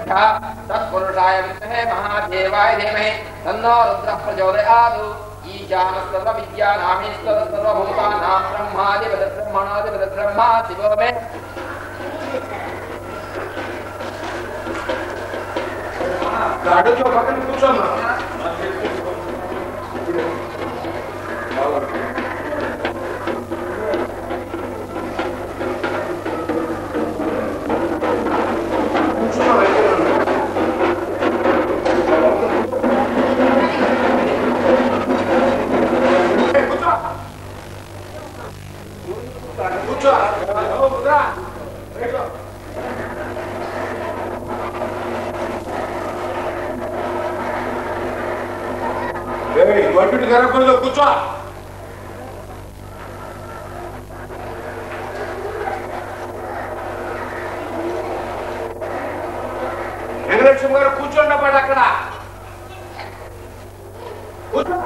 तत्पुरुषः तत्पुरुषाय विद्महे महादेवाय धीमहि तन्नो रुद्रः प्रचोदयात् ईशानस्तर्वविद्यानामीश्वर सर्वभूतानां ब्रह्मादिपद ब्रह्मणादिपद ब्रह्मा शिवो मे అడుగు పక్కన కూర్చోమ్మా కూర్చోమ్మా దగ్గర ఉండు. ఏ, కూర్చో. కూర్చో ఓ, కుదరా. కూర్చో. ఏయ్, వడ్డు గరపల్లో కూర్చో వెంకటలక్ష్మి గారు కూర్చోండి అప్పుడు అక్కడ కూర్చో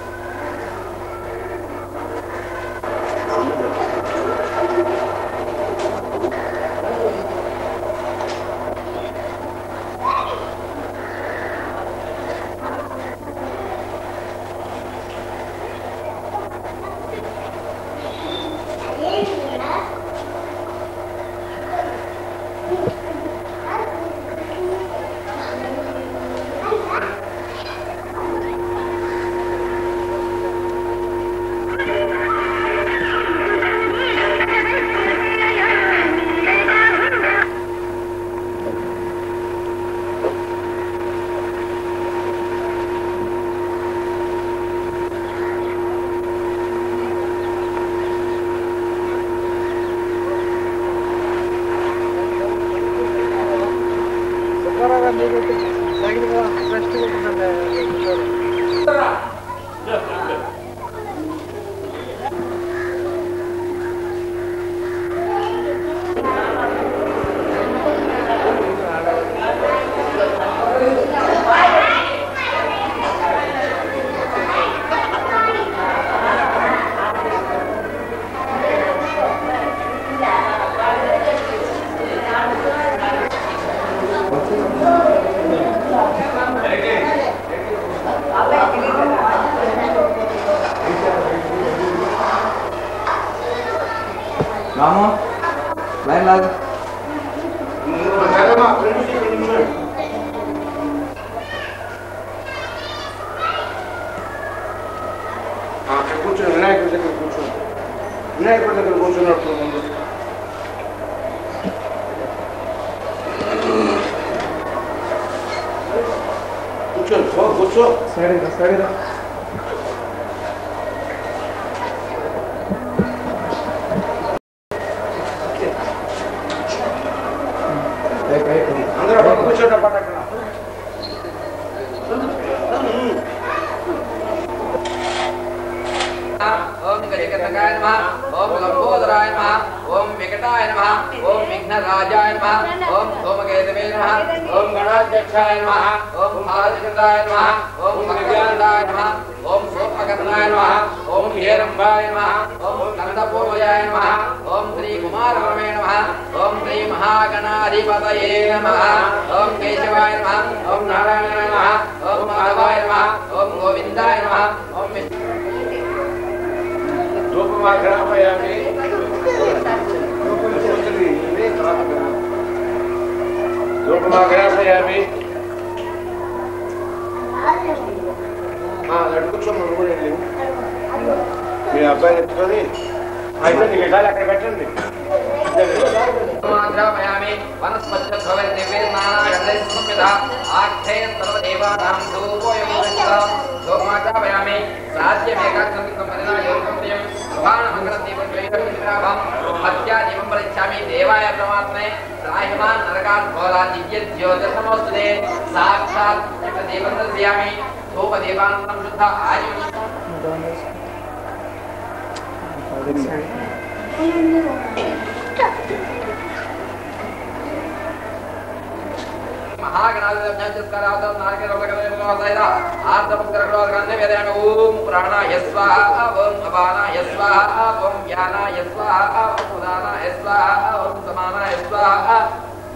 రాము లైన్ లాగు సరేమ్మా, ఫ్రెండ్స్ ఇక్కడ ఉన్నారు. ఆ, అక్కడ కూర్చో వినాయకుడి దగ్గర కూర్చో వినాయకుడి దగ్గర కూర్చున్నట్టు ముందు కూర్చో ఓ, కూర్చో సైడ్ రా సైడ్ రా అందరూ అక్కడ కూర్చోండి అప్పుడు అక్కడ ఓం గజకర్ణకాయ నమః ఓం లంబోదరాయ నమః ఓం వికటాయ నమః ఓం విఘ్నరాజాయ నమః ఓం సోమకేతవే నమః ఓం గణాధ్యక్షాయ నమః ఓం ఆదిచంద్రాయ నమః ఓం భగవానందాయ నమః ఓం సోమకర్ణాయ నమః ఓం హేరంబాయ నమః ఓం నందపూర్వయాయ నమః ఓం శ్రీ కుమారరమే నమః ఓం శ్రీ మహాగణాధిపతయే నమః ఓం కేశవాయ నమః ఓం నారాయణాయ నమః ఓం మాధవాయ నమః ఓం గోవిందాయ నమః ఓం విష్ణు ధూపమాగ్రహమయామి ధూపమాగ్రహమయామి అటు కూర్చోమ్మ నువ్వు కూడా వెళ్ళి మీ అబ్బాయిని ఎత్తుకొని అయితే నీకు ఇవ్వాలి అక్కడ పెట్టండి మాధ్యామయామి వనస్పత్యద్భవతి దివ్యేర్నానాగంధైः సంయుధా ఆఖ్యేయం సర్వదేవానాం ధూపోయం దృష్టం ధూమాచామయామి సాధ్యమేకాగ్రం పరిణా యోగం ప్రియం శుభానమంగళదీపం క్లేశం హత్యాదీపం పరిచ్ఛామి దేవాయ ప్రమాత్మే సాయమాన్ నరకాత్ భోలా దివ్య జ్యోతిర్నమోస్తుతే సాక్షాత్ దీపం దర్శయామి ధూపదీపానందం శుద్ధ ఆయుష్ మహాగణాధిపత్యస్కరాదం నారకేరోగకలేమోదైర ఆర్ధపుత్రగ్రోధగన్నే వేదయామి ఓం ప్రాణాయ స్వాహ ఓం అపానాయ స్వాహ ఓం వ్యానాయ స్వాహ ఓం ఉదానాయ స్వాహ ఓం సమానాయ స్వాహ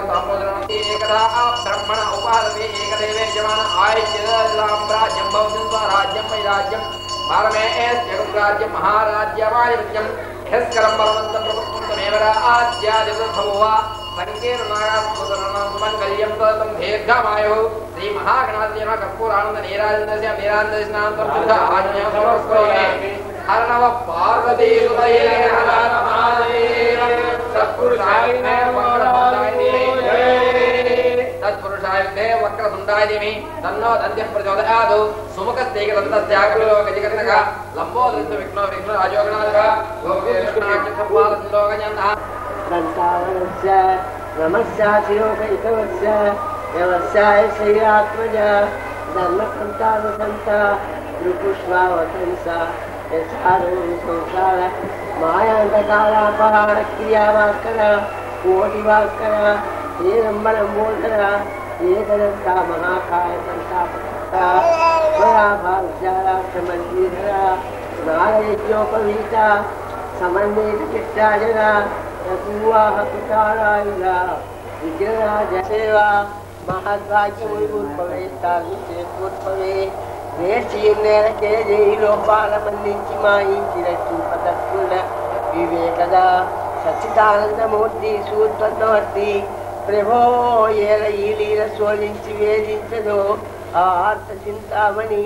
ఏకం తాంబోదనం ఏకదా బ్రహ్మణ ఉపాదతే ఏకదేవే యజమాన ఆయుష్యదాంరాజ్యం భవతి రాజ్యం వై రాజ్యం భారమే జగం రాజ్యం మహారాజ్యమాయుజ్యం యస్కరం బలవంతం ప్రభుత్వమేవ ఆద్యాదివృద్ధవా సంకీర్ణాయాస్మృతమంగళ్యం తదతం దీర్ఘమాయు శ్రీ మహాగణాధిన కర్పూరానంద నీరాజనస్య నీరాజనాంతం శుద్ధ ఆజ్ఞ సమర్పయామి హర నమ పార్వతీ సుతయే హర మహాదేవ సత్పురుషాయ తత్పురుషాయ విద్యే వక్రతుండాయ దేవి తన్నో దంత్య ప్రచోదయాదు సుముఖస్తేక దంతస్యాగ్రలో గజగన్నక లంబోదృత విఘ్నో విఘ్న రాజోగణాదుక లోకే విష్ణునాట్య సంపాదన दन्तावनस्य नमस्याशिरोकैकवस्य व्यवस्याय शैरात्मज धर्मसन्तानुसन्ता गुरुपुष्पावतंसा यशारोसंसार मायान्तकालापहार क्रियावाकर कोटिवाकर हेरम्बरम्बोदर एकदन्ता महाकाय सन्तापकर्ता स्वराभाविशाराक्षमन्त्रीधर नारयज्ञोपवीता సమన్విత చిత్తాజన రఘువాహ పితారాయుధ విజయరాజ సేవ మహద్భాగ్యముల్పవే తాగుచేత్వే నేర్చీర్ణేరకే జై లోపాల మన్నించి మాయించిన చూపతత్తుల వివేకద సచ్చిదానందమూర్తి సూత్వర్తి ప్రభో ఏల ఈ లీల శోధించి వేధించదో ఆ ఆర్త చింతామణి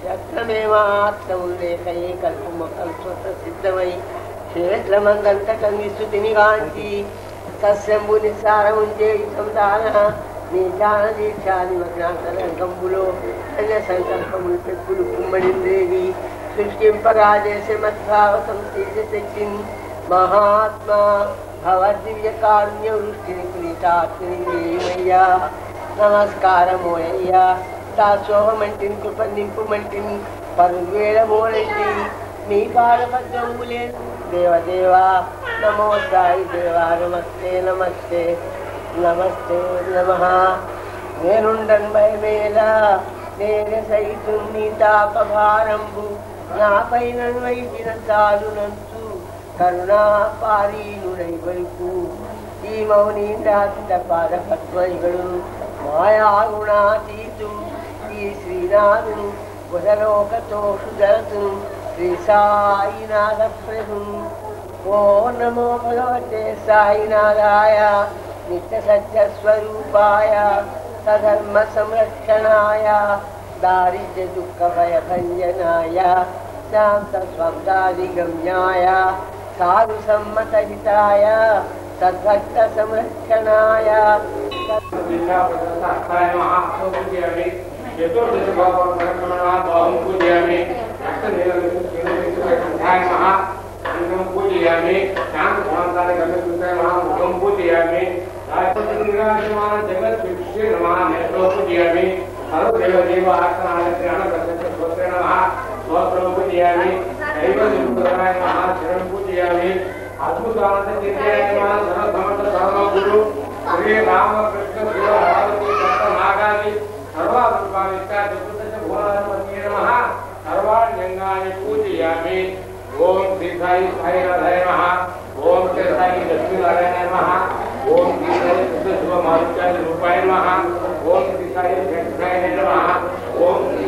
రత్నమేమాత్మములేకయే కల్పమ కల్పత సిద్ధమై క్షేత్రమందంత కంగిస్తుతిని గాంచి సస్యంబు నిస్సారముంచే సంతాన నీ దాన దీక్షాది మగ్నాంతరంగంబులో అన్య సంకల్పములు పెక్కులు కుమ్మడిందేవి సృష్టింపగా చేసే మద్భావ సంతేజ శక్తిని మహాత్మా భవదివ్య కారుణ్య వృష్టిని పునీతాత్మనియ్యా నమస్కారమోయ్యా దాసోహమంటిని కృప నింపుమంటిని పరువేళ మోలంటి నీ పాదపద్మంబులే దేవదేవా నమో సాయి దేవా నమస్తే నమస్తే నమస్తే నమ నేనుండన్ భయమేలా నేను సైతు నీ తాపభారంబు నా పైన వైసిన చాలునంచు కరుణా పారీనుడై వరకు ఈ మౌని రాత పాదపత్వైಗಳು మాయాగుణాతీతు ఈ శ్రీనాథు బుధలోకతోషు జరతు శ్రీ సాయినాథ ప్రభు ఓ నమో భగవతే సాయినాథాయ నిత్య సత్య స్వరూపాయ సధర్మ సంరక్షణాయ దారిద్ర్య దుఃఖ భయ భంజనాయ శాంత స్వందాదిగమ్యాయ సాధు సమ్మత హితాయ సద్భక్త సంరక్షణాయ పూజయామి శాంత భవంతాన్ని గమ్యకృతాయ మహాముఖం పూజయామి జగత్ విశ్వే నమః నేత్రో పూజయామి సర్వదేవ దేవ ఆసనాలగ్రహణ దర్శన స్తోత్రే నమః స్తోత్రం పూజయామి దైవ దివ్యాయ నమః శరణం పూజయామి అద్భుతానంద చిత్యాయ నమః సర్వ సమర్థ సర్వ గురు శ్రీ రామకృష్ణ శివ పార్వతీ సప్త నాగాది సర్వాభూతావిష్ట చతుర్దశ భువనాధిపతి నమః సర్వాణ్యంగాని పూజయామి ఓం శ్రీ సాయి సాయినాథాయ నమః ఓం శ్రీ సాయి లక్ష్మీనారాయణ నమః ఓం శ్రీ సాయి శుద్ధ శివ మారుత్యాది రూపాయ నమః ఓం శ్రీ సాయి వెంకటాయ నమః ఓం శ్రీ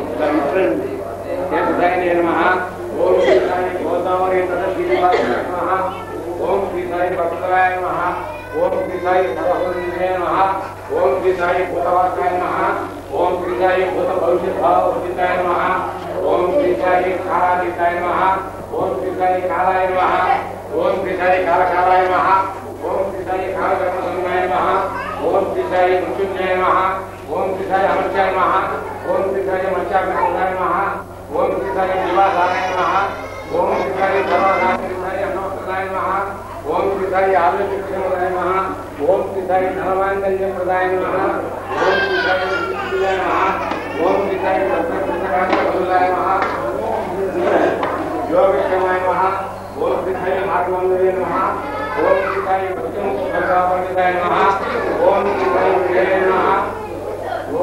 వెంకటాయ నమః ఓం శ్రీ సాయి గోదావరి నద శ్రీనివాస నమః ఓం శ్రీ సాయి భక్తరాయ నమః ఓం శ్రీ సాయి సరస్వతీయ నమః ఓం శ్రీ సాయి భూతవాసాయ నమః ఓం శ్రీ సాయి భూత భవిష్యత్ భావోచితాయ నమః ఓం శ్రీ సాయి కాలాతీతాయ నమః ఓం శ్రీ సాయి కాలాయ నమః ఓం శ్రీ సాయి కాలకాలాయ నమః ఓం శ్రీ సాయి కాలకర్మసంగాయ నమః ఓం శ్రీ సాయి మృత్యుంజయ నమః ఓం శ్రీ సాయి అమర్చాయ నమః ఓం శ్రీ సాయి మత్స్యాగ్రహాయ నమః ఓం శ్రీ సాయి నివాసాయ నమః ఓం శ్రీ సాయి సర్వనాయ శ్రీ సాయి అన్నవస్త్రాయ నమః ఓం శ్రీ సాయి ఆరోగ్యక్షేమదాయ నమః ఓం శ్రీ సాయి ధనవాంగల్యప్రదాయ నమః ఓం శ్రీ సాయి విష్ణుదాయ నమః ఓం శ్రీ సాయి సత్యప్రసకాయ నమః యోగక్షేమాయ నమః ఓం శ్రీ సాయి మార్గవందయ నమః ఓం శ్రీ సాయి భక్తిముఖ పండితాయ నమః ఓం శ్రీ సాయి విజయ నమః ఓం శ్రీ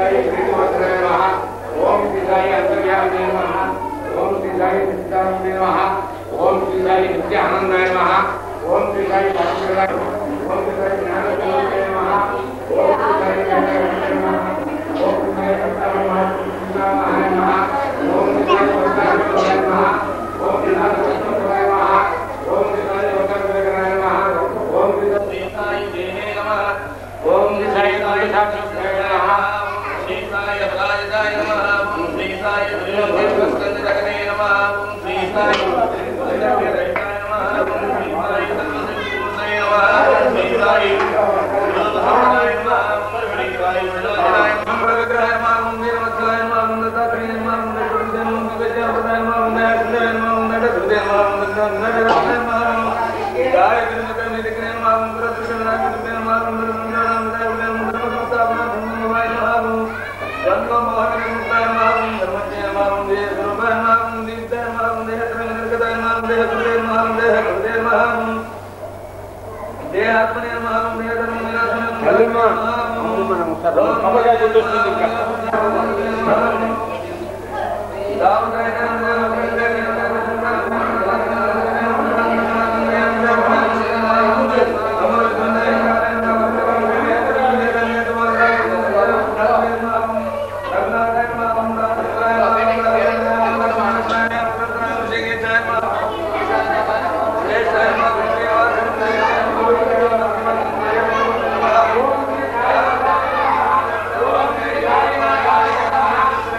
సాయి శ్రీనివాసరాయ నమః ఓం శ్రీ సాయి అంతర్యామి నమః ఓం శ్రీ సాయి సిద్ధానంద నమః ఓం శ్రీ సాయి నిత్యానందాయ నమః ఓం శ్రీ సాయి పరమేశ్వరాయ ఓం శ్రీ సాయి జ్ఞానస్వరూపాయ నమః ఓం శ్రీ సాయి వెంకటేశ్వరాయ నమః ఓం శ్రీ సాయి సత్యనారాయణ నమః ఓం శ్రీ సాయి పరమేశ్వరాయ నమః ఓం శ్రీ సాయి సత్యనారాయణ నమః ఓం శ్రీ సాయి వరదరాయ నమః ఓం శ్రీ సాయి దేహే నమః ఓం శ్రీ సాయి సాయి నమః శ్రీ సాయి రాజాయ నమః ఓం శ్రీ సాయి దుర్యోధనస్కందకనే నమః ఓం శ్రీ సాయి దుర్యోధనస్కందకనే నమః ఓం శ్రీ సాయి సర్వసిద్ధిపూర్ణాయ నమః ఓం శ్రీ సాయి దుర్యోధనాయ నమః ఓం శ్రీ సాయి దుర్యోధనాయ నమః ప్రవిగ్రహాయ నమః ఓం వీరవత్సలాయ నమః ఓం దత్తాత్రేయాయ నమః ఓం దత్తాత్రేయాయ నమః ఓం విజయవదాయ నమః ఓం దయాకృతాయ నమః ఓం దత్తసుదేవాయ నమః ఓం దత్తసుదేవాయ నమః గాయ వినుమక నిధికనే నమః ఓం గురుకృష్ణాయ నమః ఓం గురుకృష్ణాయ నమః ఓం ధర్మస్థాపన ధర్మమయ నమః ఓం జన్మ మోహన ముక్తాయ నమః ఓం ధర్మజ్ఞాయ నమః ఓం దేహ స్వరూపాయ నమః ఓం దీప్తాయ నమః ఓం దేహ త్రయ నిర్గతాయ నమః ఓం దేహ కృతే నమః ఓం దేహ కృతే నమః ఓం దేహాత్మనే నమః ఓం దేహ ధర్మ నిరాశన ఓం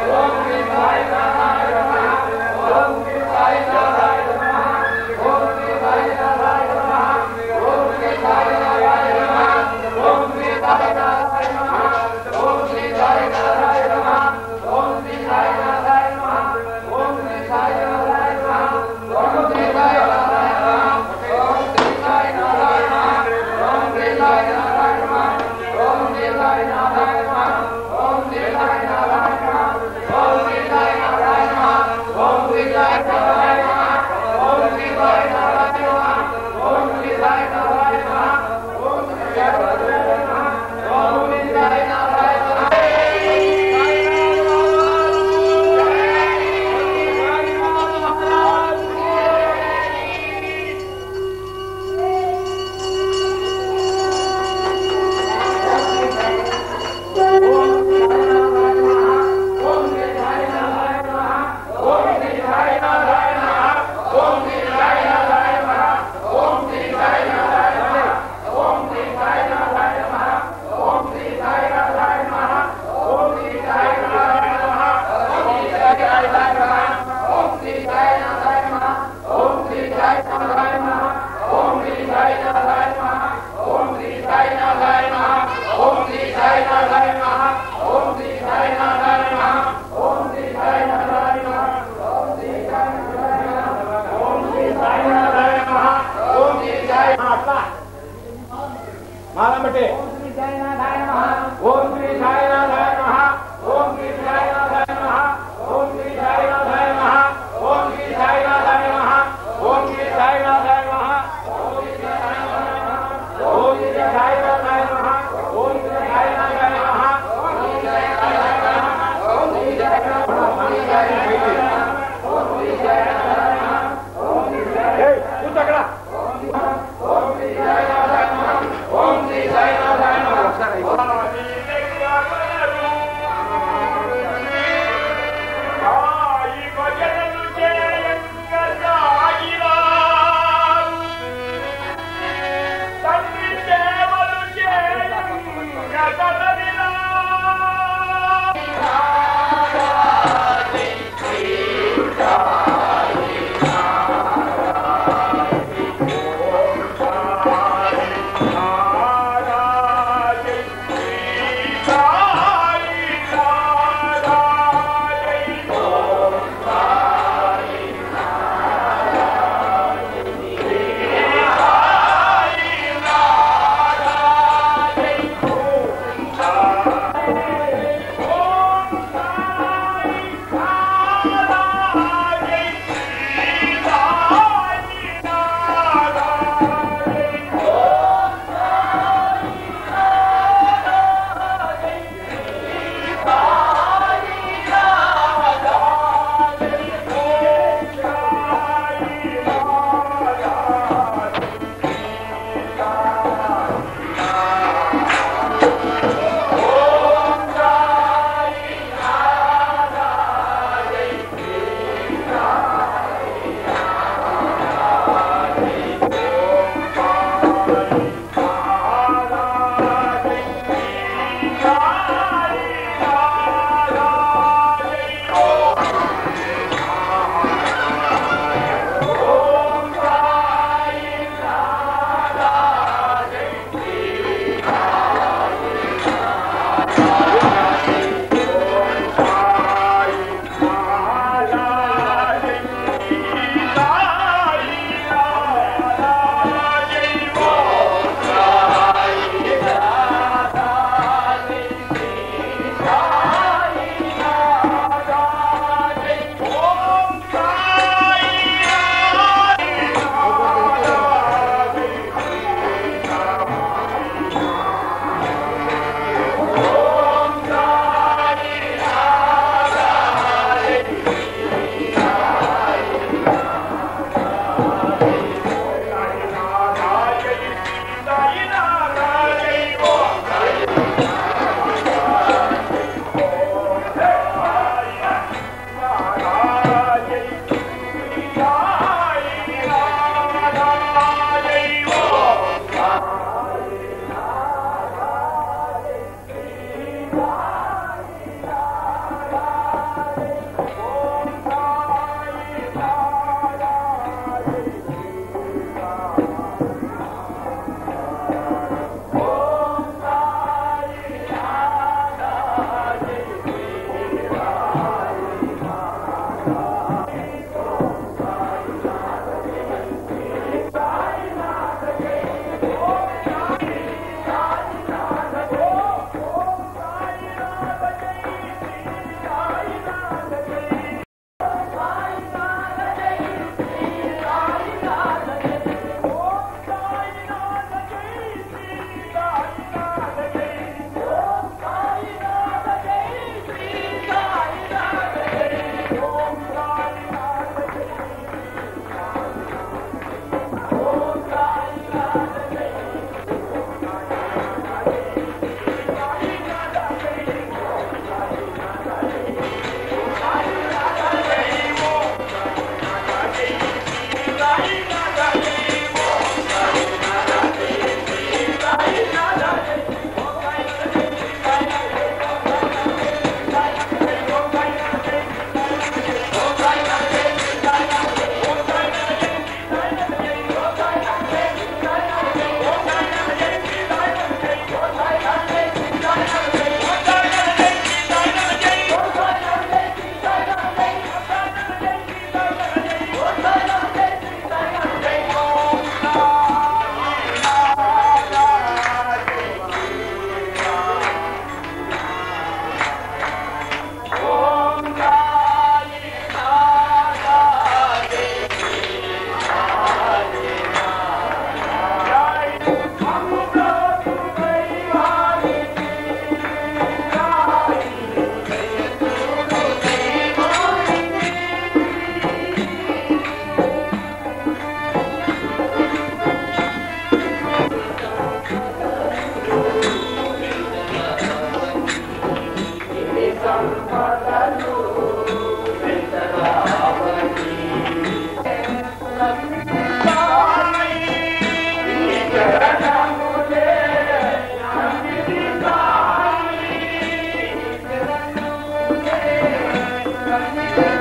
శ్రీ